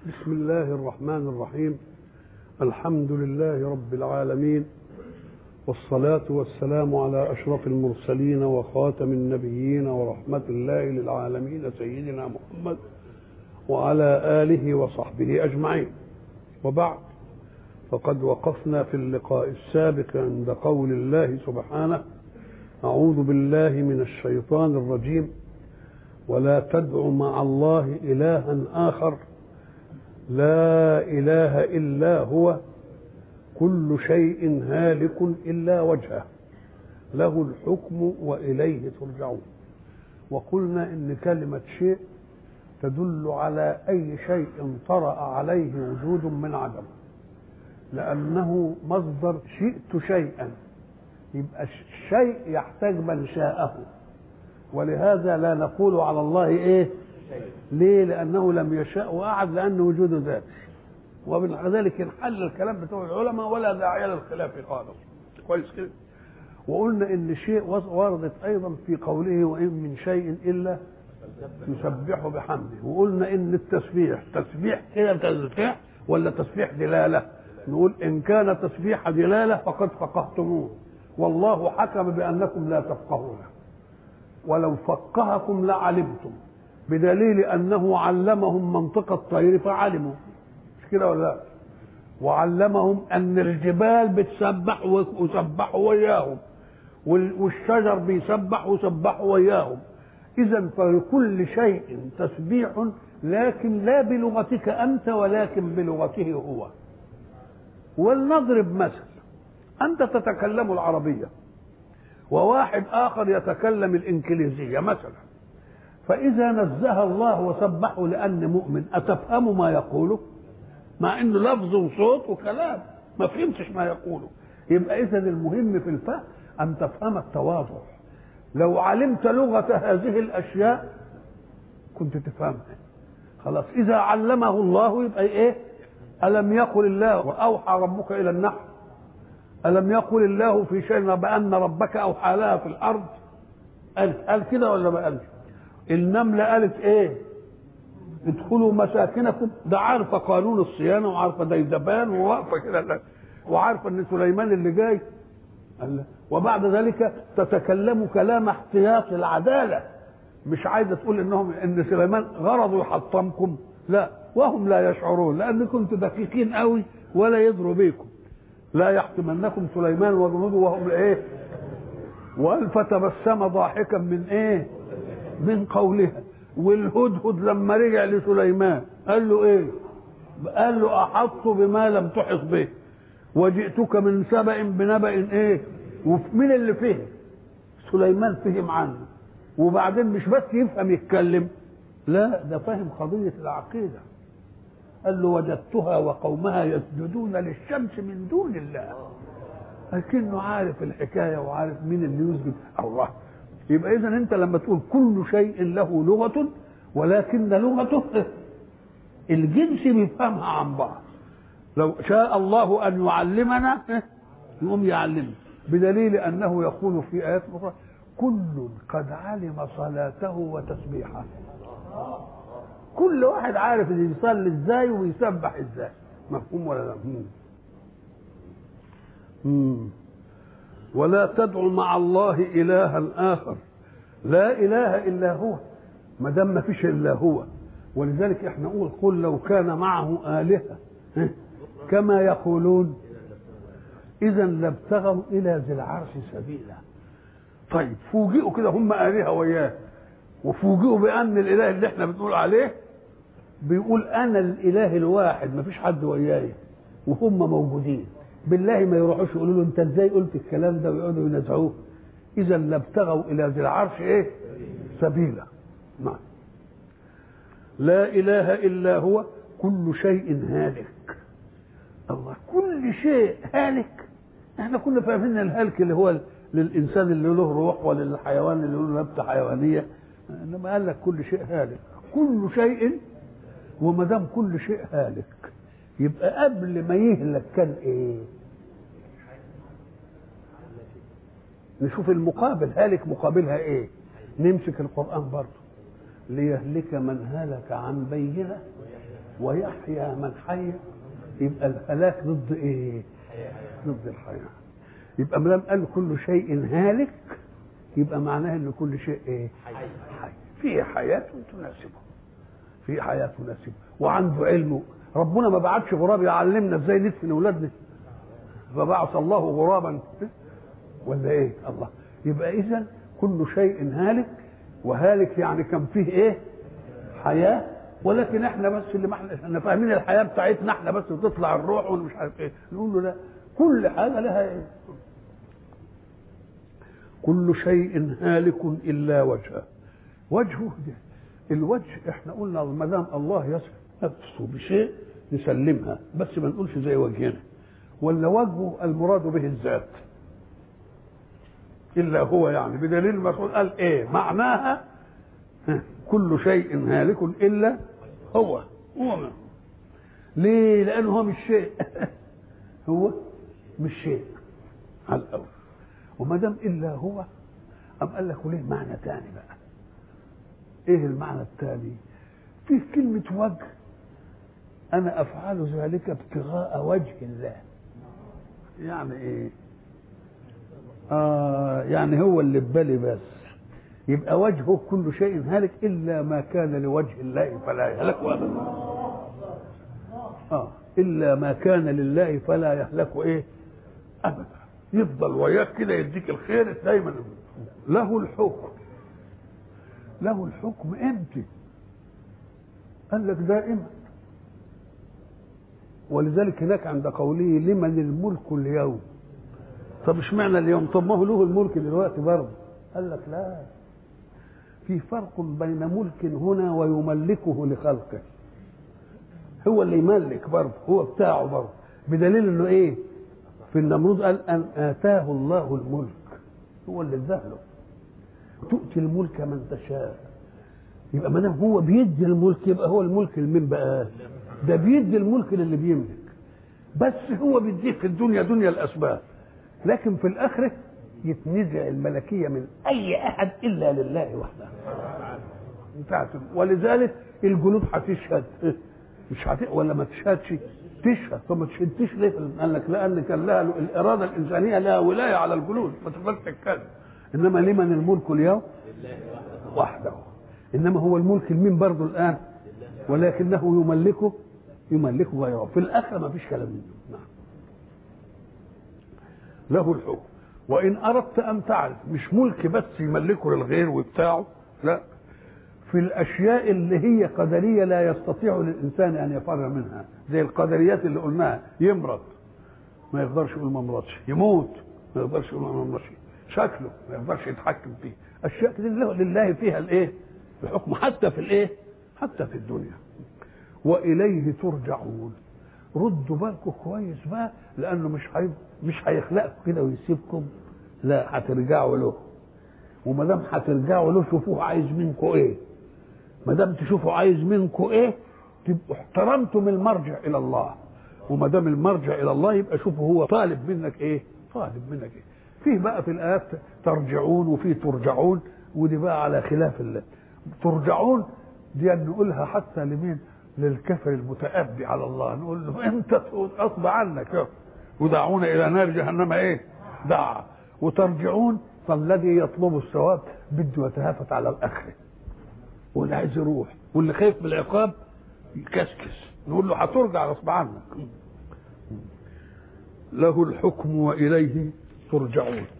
بسم الله الرحمن الرحيم الحمد لله رب العالمين والصلاة والسلام على أشرف المرسلين وخاتم النبيين ورحمة الله للعالمين سيدنا محمد وعلى آله وصحبه أجمعين وبعد فقد وقفنا في اللقاء السابق عند قول الله سبحانه أعوذ بالله من الشيطان الرجيم ولا تدع مع الله إلها آخر لا إله إلا هو كل شيء هالك إلا وجهه له الحكم وإليه ترجعون وقلنا إن كلمة شيء تدل على أي شيء طرأ عليه وجود من عدم لأنه مصدر شئت شيئا يبقى الشيء يحتاج من شاءه ولهذا لا نقول على الله ايه ليه لانه لم يشاء وقعد لان وجوده ذاتي ومن ذلك انحل الكلام بتوع العلماء ولا داعي للخلاف خالص كويس كده وقلنا ان شيء وردت ايضا في قوله وان من شيء الا يسبح بحمده وقلنا ان التسبيح تسبيح كده تسبيح ولا تسبيح دلاله نقول ان كان تسبيح دلاله فقد فقهتموه والله حكم بانكم لا تفقهون ولو فقهكم لعلمتم بدليل انه علمهم منطق الطير فعلموا مش كده ولا لا وعلمهم ان الجبال بتسبح وسبحوا وياهم والشجر بيسبح وسبحوا وياهم اذا فلكل شيء تسبيح لكن لا بلغتك انت ولكن بلغته هو ولنضرب مثل انت تتكلم العربيه وواحد اخر يتكلم الانجليزيه مثلا فاذا نزه الله وسبحه لان مؤمن اتفهم ما يقوله مع انه لفظ وصوت وكلام ما فهمتش ما يقوله يبقى اذا المهم في الفهم ان تفهم التواضع لو علمت لغه هذه الاشياء كنت تفهمها خلاص اذا علمه الله يبقى ايه الم يقل الله واوحى ربك الى النحل ألم يقل الله في شيء بأن ربك أوحى لها في الأرض قال قال كده ولا ما قالش النملة قالت إيه ادخلوا مساكنكم ده عارفة قانون الصيانة وعارفة ديدبان وواقفة كده وعارفة إن سليمان اللي جاي قال وبعد ذلك تتكلم كلام احتياط العدالة مش عايزة تقول إنهم إن سليمان غرضه يحطمكم لا وهم لا يشعرون لأن كنتوا دقيقين قوي ولا يدروا بيكم لا يحتمنكم سليمان وجنوده وهم ايه وقال فتبسم ضاحكا من ايه من قولها والهدهد لما رجع لسليمان قال له ايه قال له احط بما لم تحط به وجئتك من سبأ بنبأ ايه ومين اللي فهم سليمان فهم عنه وبعدين مش بس يفهم يتكلم لا ده فهم قضية العقيدة قال له وجدتها وقومها يسجدون للشمس من دون الله لكنه عارف الحكاية وعارف مين اللي يسجد الله يبقى إذا أنت لما تقول كل شيء له لغة ولكن لغته الجنس بيفهمها عن بعض لو شاء الله أن يعلمنا يقوم يعلمنا بدليل أنه يقول في آيات أخرى كل قد علم صلاته وتسبيحه كل واحد عارف اللي يصلي ازاي ويسبح ازاي مفهوم ولا لا مم. ولا تدع مع الله الها اخر لا اله الا هو ما دام ما فيش الا هو ولذلك احنا نقول قل لو كان معه الهه كما يقولون اذا لابتغوا الى ذي العرش سبيلا طيب فوجئوا كده هم الهه وياه وفوجئوا بان الاله اللي احنا بنقول عليه بيقول انا الاله الواحد ما فيش حد وياي وهم موجودين بالله ما يروحوش يقولوا له انت ازاي قلت الكلام ده ويقعدوا ينازعوه اذا لابتغوا الى ذي العرش ايه سبيلا نعم لا اله الا هو كل شيء هالك الله كل شيء هالك احنا كنا فاهمين الهلك اللي هو للانسان اللي له روح وللحيوان اللي له نبته حيوانيه انما قال لك كل شيء هالك كل شيء وما دام كل شيء هالك يبقى قبل ما يهلك كان ايه نشوف المقابل هالك مقابلها ايه نمسك القران برضه ليهلك من هلك عن بينه ويحيى من حي يبقى الهلاك ضد ايه ضد الحياه يبقى ما دام قال كل شيء هالك يبقى معناه ان كل شيء ايه حي فيه حياه تناسبه في حياه تناسبه وعنده علم ربنا ما بعتش غراب يعلمنا ازاي ندفن اولادنا فبعث الله غرابا ولا ايه الله يبقى اذا كل شيء هالك وهالك يعني كان فيه ايه حياه ولكن احنا بس اللي ما احنا احنا فاهمين الحياه بتاعتنا احنا بس وتطلع الروح ومش عارف ايه نقول له لا كل حاجه لها ايه كل شيء هالك الا وجهه وجهه ده الوجه احنا قلنا ما دام الله يصف نفسه بشيء نسلمها بس ما نقولش زي وجهنا ولا وجهه المراد به الذات الا هو يعني بدليل المسؤول قال ايه معناها كل شيء هالك الا هو هو من. ليه لانه هو مش شيء هو مش شيء على الاول وما دام الا هو أم قال لك وليه معنى تاني بقى ايه المعنى التاني في كلمة وجه أنا أفعل ذلك ابتغاء وجه الله يعني إيه آه يعني هو اللي ببالي بس يبقى وجهه كل شيء هالك إلا ما كان لوجه الله فلا يهلك أبدا آه إلا ما كان لله فلا يهلك إيه أبدا يفضل وياك كده يديك الخير دايما له الحكم له الحكم امتى قال لك دائما ولذلك هناك عند قوله لمن الملك اليوم طب اشمعنى اليوم طب ما هو له الملك دلوقتي برضه قال لك لا في فرق بين ملك هنا ويملكه لخلقه هو اللي يملك برضه هو بتاعه برضه بدليل انه ايه في النمرود قال ان اتاه الله الملك هو اللي اداله تؤتي الملك من تشاء يبقى ما دام هو بيدي الملك يبقى هو الملك لمين بقى؟ ده بيدي الملك للي بيملك بس هو بيديه في الدنيا دنيا الاسباب لكن في الاخره يتنزع الملكيه من اي احد الا لله وحده انتهت ولذلك الجنود هتشهد مش هت... ولا ما تشهدش تشهد طب ما تشهدش ليه؟ قال لك لان كان لها الاراده الانسانيه لها ولايه على الجنود ما تقدرش تتكلم انما لمن الملك اليوم؟ وحده انما هو الملك لمين برضه الان؟ ولكنه يملكه يملكه غيره في الاخره ما فيش كلام منه نعم له الحكم وان اردت ان تعرف مش ملك بس يملكه للغير وبتاعه لا في الاشياء اللي هي قدريه لا يستطيع الانسان ان يفر منها زي القدريات اللي قلناها يمرض ما يقدرش يقول ما مرضش يموت ما يقدرش يقول ما مرضش شكله ما يقدرش يتحكم فيه اشياء كده لله فيها الايه الحكم حتى في الايه حتى في الدنيا واليه ترجعون ردوا بالكم كويس بقى لانه مش حي... مش هيخلقكم كده ويسيبكم لا هترجعوا له وما دام هترجعوا له شوفوه عايز منكم ايه ما دام تشوفوا عايز منكم ايه تبقوا احترمتم المرجع الى الله وما دام المرجع الى الله يبقى شوفوا هو طالب منك ايه طالب منك ايه فيه بقى في الايات ترجعون وفيه ترجعون ودي بقى على خلاف الله ترجعون دي نقولها حتى لمين للكفر المتأبي على الله نقول له انت غصب عنك ودعونا الى نار جهنم ايه دعا وترجعون فالذي يطلب الثواب بده يتهافت على الاخره واللي عايز يروح واللي خايف من العقاب يكسكس نقول له هترجع غصب عنك له الحكم واليه ترجعون